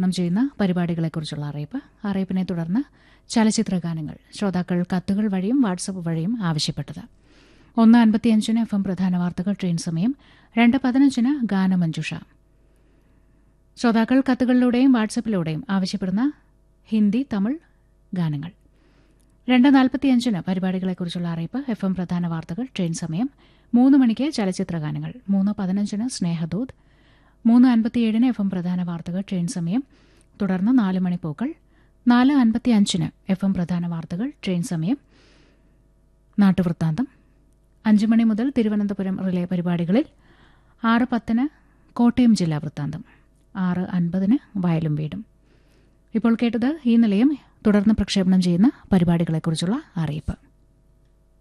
പ്രക്ഷേപണം ചെയ്യുന്ന പരിപാടികളെക്കുറിച്ചുള്ള അറിയിപ്പ് അറിയിപ്പിനെ തുടർന്ന് ചലച്ചിത്ര ഗാനങ്ങൾ ശ്രോതാക്കൾ കത്തുകൾ വഴിയും വാട്സപ്പ് വഴിയും ആവശ്യപ്പെട്ടത് ഒന്ന് അൻപത്തിയഞ്ചിന് എഫ് എം പ്രധാന വാർത്തകൾ ട്രെയിൻ സമയം രണ്ട് പതിനഞ്ചിന് ഗാനമഞ്ജുഷ ശ്രോതാക്കൾ കത്തുകളിലൂടെയും വാട്സപ്പിലൂടെയും ആവശ്യപ്പെടുന്ന ഹിന്ദി തമിഴ് ഗാനങ്ങൾ രണ്ട് നാൽപ്പത്തിയഞ്ചിന് പരിപാടികളെക്കുറിച്ചുള്ള അറിയിപ്പ് എഫ് എം പ്രധാന വാർത്തകൾ ട്രെയിൻ സമയം മൂന്ന് മണിക്ക് ചലച്ചിത്ര ഗാനങ്ങൾ മൂന്ന് പതിനഞ്ചിന് സ്നേഹദൂത് മൂന്ന് അൻപത്തിയേഴിന് എഫ് എം പ്രധാന വാർത്തകൾ ട്രെയിൻ സമയം തുടർന്ന് നാല് മണി പൂക്കൾ നാല് അൻപത്തി അഞ്ചിന് എഫ് എം പ്രധാന വാർത്തകൾ ട്രെയിൻ സമയം നാട്ടുവൃത്താന്തം അഞ്ച് മണി മുതൽ തിരുവനന്തപുരം റിലേ പരിപാടികളിൽ ആറ് പത്തിന് കോട്ടയം ജില്ലാ വൃത്താന്തം ആറ് അൻപതിന് വയലും വീടും ഇപ്പോൾ കേട്ടത് ഈ നിലയം തുടർന്ന് പ്രക്ഷേപണം ചെയ്യുന്ന പരിപാടികളെക്കുറിച്ചുള്ള അറിയിപ്പ്